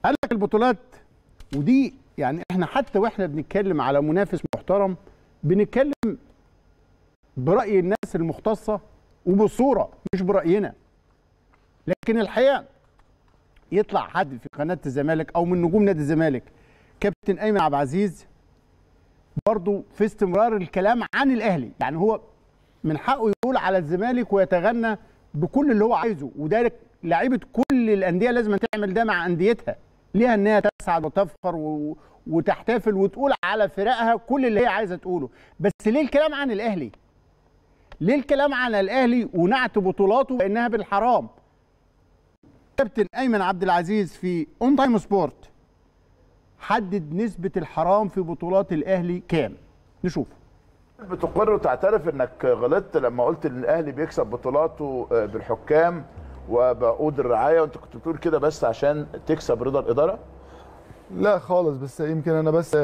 قال لك البطولات ودي يعني احنا حتى واحنا بنتكلم على منافس محترم بنتكلم برأي الناس المختصة وبالصورة مش برأينا لكن الحقيقة يطلع حد في قناة الزمالك أو من نجوم نادي الزمالك كابتن أيمن عبد العزيز برضه في استمرار الكلام عن الأهلي يعني هو من حقه يقول على الزمالك ويتغنى بكل اللي هو عايزه وده لعيبة كل الأندية لازم تعمل ده مع أنديتها ليها ان هي تسعد وتفخر و... وتحتفل وتقول على فرقها كل اللي هي عايزه تقوله بس ليه الكلام عن الاهلي ليه الكلام عن الاهلي ونعت بطولاته بانها بالحرام كابتن ايمن عبد العزيز في اون تايم سبورت حدد نسبه الحرام في بطولات الاهلي كام نشوف بتقر وتعترف انك غلطت لما قلت ان الاهلي بيكسب بطولاته بالحكام وبعقود الرعايه وانت كنت بتقول كده بس عشان تكسب رضا الاداره؟ لا خالص بس يمكن انا بس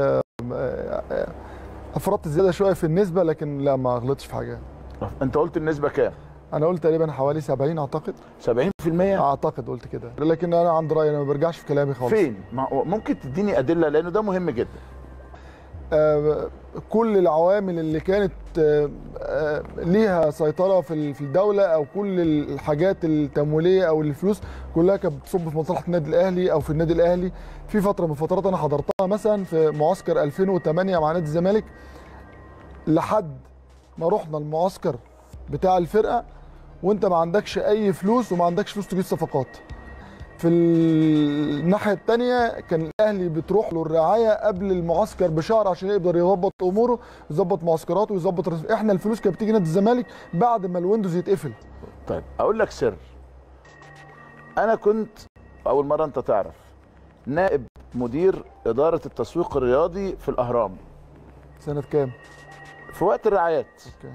افرطت زياده شويه في النسبه لكن لا ما غلطتش في حاجه انت قلت النسبه كام؟ انا قلت تقريبا حوالي 70 اعتقد 70% اعتقد قلت كده لكن انا عند رايي انا ما برجعش في كلامي خالص فين؟ ممكن تديني ادله لانه ده مهم جدا آه كل العوامل اللي كانت آه آه ليها سيطره في في الدوله او كل الحاجات التمويليه او الفلوس كلها كانت بتصب في مصلحه النادي الاهلي او في النادي الاهلي في فتره من فترات انا حضرتها مثلا في معسكر 2008 مع نادي الزمالك لحد ما رحنا المعسكر بتاع الفرقه وانت ما عندكش اي فلوس وما عندكش فلوس تجيب صفقات في الناحيه الثانيه كان الاهلي بتروح له الرعايه قبل المعسكر بشهر عشان يقدر يظبط اموره يظبط معسكراته ويظبط رسم. احنا الفلوس كانت بتيجي نادي الزمالك بعد ما الويندوز يتقفل طيب اقول لك سر انا كنت اول مره انت تعرف نائب مدير اداره التسويق الرياضي في الاهرام سنه كام في وقت الرعايات اوكي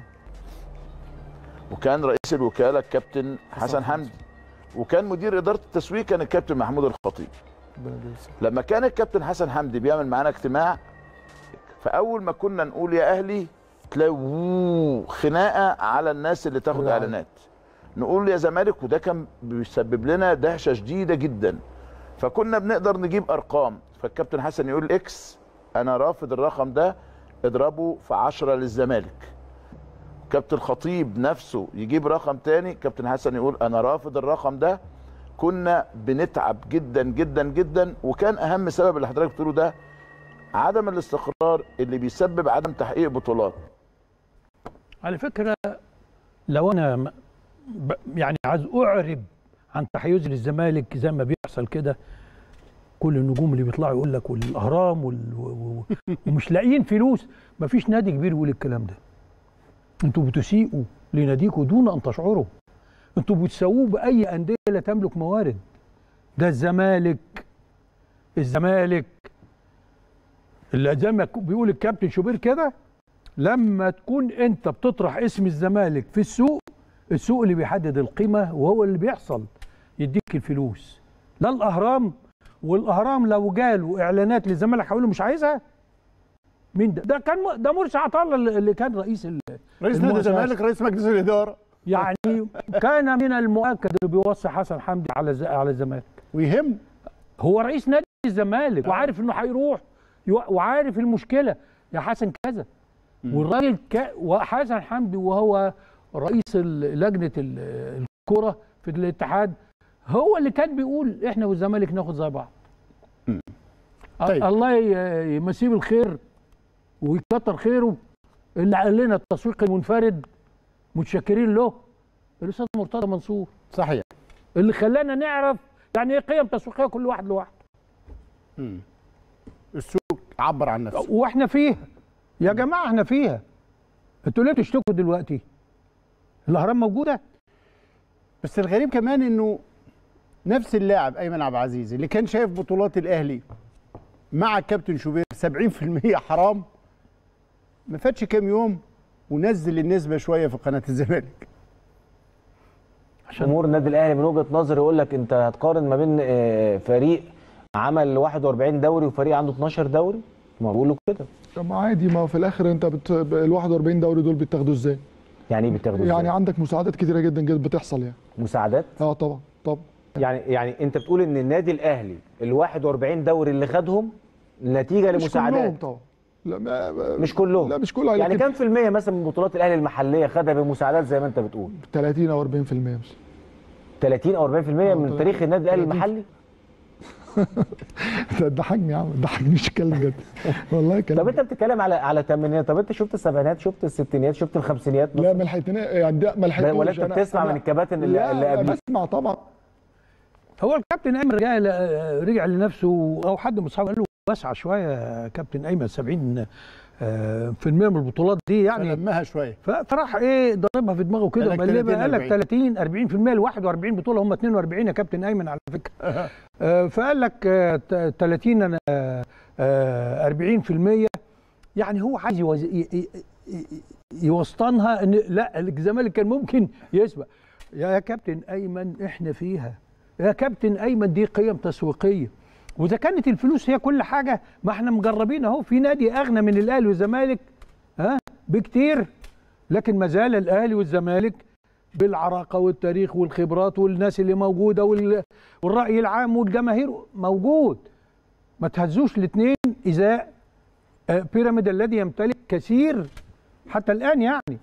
وكان رئيس الوكاله الكابتن حسن حمدي وكان مدير اداره التسويق كان الكابتن محمود الخطيب لما كان الكابتن حسن حمدي بيعمل معانا اجتماع فاول ما كنا نقول يا اهلي تلاقوا خناقه على الناس اللي تاخد اعلانات نقول يا زمالك وده كان بيسبب لنا دهشه شديده جدا فكنا بنقدر نجيب ارقام فالكابتن حسن يقول اكس انا رافض الرقم ده اضربه في 10 للزمالك كابتن خطيب نفسه يجيب رقم تاني كابتن حسن يقول انا رافض الرقم ده كنا بنتعب جدا جدا جدا وكان اهم سبب اللي حضرتك بتقوله ده عدم الاستقرار اللي بيسبب عدم تحقيق بطولات على فكره لو انا يعني عايز اعرب عن تحيزي للزمالك زي ما بيحصل كده كل النجوم اللي بيطلعوا يقول لك والاهرام وال... ومش لاقيين فلوس مفيش نادي كبير يقول الكلام ده انتوا بتسيئوا لناديكم دون ان تشعروا انتوا بتساووه باي انديه لا تملك موارد ده الزمالك الزمالك اللي زي ما بيقول الكابتن شوبير كده لما تكون انت بتطرح اسم الزمالك في السوق السوق اللي بيحدد القيمه وهو اللي بيحصل يديك الفلوس لا الاهرام والاهرام لو جاله اعلانات للزمالك هيقول له مش عايزها مين ده؟ ده كان ده مرسي عطله اللي كان رئيس رئيس نادي الزمالك رئيس مجلس الاداره يعني كان من المؤكد اللي بيوصي حسن حمدي على على الزمالك ويهم هو رئيس نادي الزمالك وعارف انه هيروح وعارف المشكله يا حسن كذا والراجل ك... وحسن حمدي وهو رئيس لجنه الكره في الاتحاد هو اللي كان بيقول احنا والزمالك ناخد زي بعض طيب. الله يمسيه بالخير ويكتر خيره اللي قال لنا التسويق المنفرد متشكرين له الاستاذ مرتضى منصور صحيح اللي خلانا نعرف يعني ايه قيم تسويقيه كل واحد لوحده السوق عبر عن نفسه واحنا فيها يا جماعه احنا فيها انتوا ليه بتشتكوا دلوقتي الاهرام موجوده بس الغريب كمان انه نفس اللاعب ايمن عبد العزيز اللي كان شايف بطولات الاهلي مع الكابتن شوبير 70% حرام ما فاتش كام يوم ونزل النسبه شويه في قناه الزمالك عشان جمهور النادي الاهلي من وجهه نظري يقول لك انت هتقارن ما بين فريق عمل 41 دوري وفريق عنده 12 دوري ما بيقولوا كده طب ما عادي ما في الاخر انت بت... ال 41 دوري دول بيتاخدوا ازاي؟ يعني ايه بيتاخدوا يعني ازاي؟ عندك مساعدات كتيره جدا جدا بتحصل يعني مساعدات؟ اه طبعا طبعا يعني يعني انت بتقول ان النادي الاهلي ال 41 دوري اللي خدهم نتيجه مش كلهم لمساعدات طبعا لا ما ما- مش كلهم لا مش كلهم يعني لكن كام في المية مثلا من بطولات الاهلي المحليه خدها بمساعدات زي ما انت بتقول 30 او 40% مش 30 او 40% من آه، تاريخ النادي الاهلي 30. المحلي ده ضحكني يا عم ضحكني مش كلام جد والله كلام طب انت بتتكلم على على الثمانينات طب انت شفت السبعينات شفت الستينات شفت الخمسينات لا ما لحقتني يعني ده ما لحقتوش ولا انت أنا- بتسمع أنا- من الكباتن اللي, لا اللي لا، قبليك بسمع طبعا هو الكابتن ايمن رجع رجع لنفسه او حد من اصحابه قال له وسع شويه يا كابتن ايمن 70 آه، في المية من البطولات دي يعني فلمها شويه ف- فراح ايه ضاربها في دماغه كده قال لك ومقلبها 30 قال لك 40. 30 40% ال 41 بطوله هم 42 يا كابتن ايمن على فكره آه، فقال لك آه، ت- 30 انا آه، 40% يعني هو عايز يوز- ي- ي- ي- يوسطنها ان لا الزمالك كان ممكن يسبق يا كابتن ايمن احنا فيها يا كابتن ايمن دي قيم تسويقيه واذا كانت الفلوس هي كل حاجه ما احنا مجربين اهو في نادي اغنى من الاهلي والزمالك ها بكتير لكن ما زال الاهلي والزمالك بالعراقه والتاريخ والخبرات والناس اللي موجوده وال- والراي العام والجماهير موجود ما تهزوش الاثنين ازاء آه، بيراميد الذي يمتلك كثير حتى الان يعني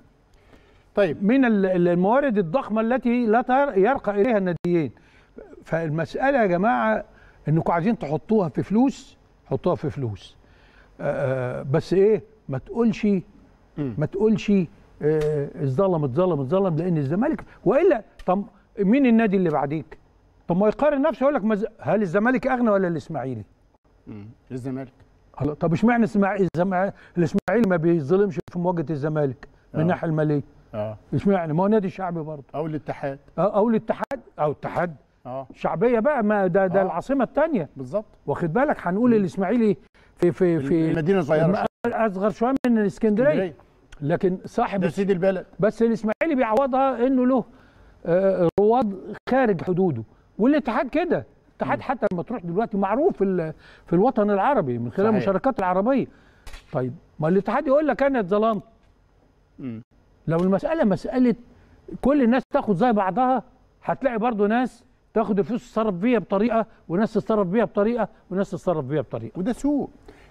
طيب من ال- ال- الموارد الضخمه التي لا تر- يرقى اليها الناديين فالمساله يا جماعه انكم عايزين تحطوها في فلوس حطوها في فلوس آه، آه، بس ايه ما تقولش ما تقولش آه، اتظلم اتظلم اتظلم لان الزمالك والا طب مين النادي اللي بعديك؟ طب ما يقارن نفسه يقول لك مز- هل الزمالك اغنى ولا الاسماعيلي؟ مم. الزمالك هلا طب اشمعنى الاسماعيلي الزمع- الاسماعيلي ما بيظلمش في مواجهه الزمالك من آه. الناحيه الماليه؟ اه اشمعنى؟ ما هو نادي شعبي برضه او الاتحاد أو- او الاتحاد او اتحاد اه شعبيه بقى ما ده ده آه. العاصمه الثانيه بالظبط واخد بالك هنقول الاسماعيلي في في في المدينه صغيره اصغر شويه من الاسكندريه اسكندرية. لكن صاحب ده الس- سيد البلد بس الاسماعيلي بيعوضها انه له آه، رواد خارج حدوده والاتحاد كده الاتحاد حتى لما تروح دلوقتي معروف في ال- في الوطن العربي من خلال صحيح. المشاركات العربيه طيب ما الاتحاد يقول لك انا اتظلمت مم. لو المساله مساله كل الناس تاخد زي بعضها هتلاقي برضو ناس تاخد الفلوس تتصرف بيها بطريقه وناس تتصرف بيها بطريقه وناس تتصرف بيها بطريقه وده سوق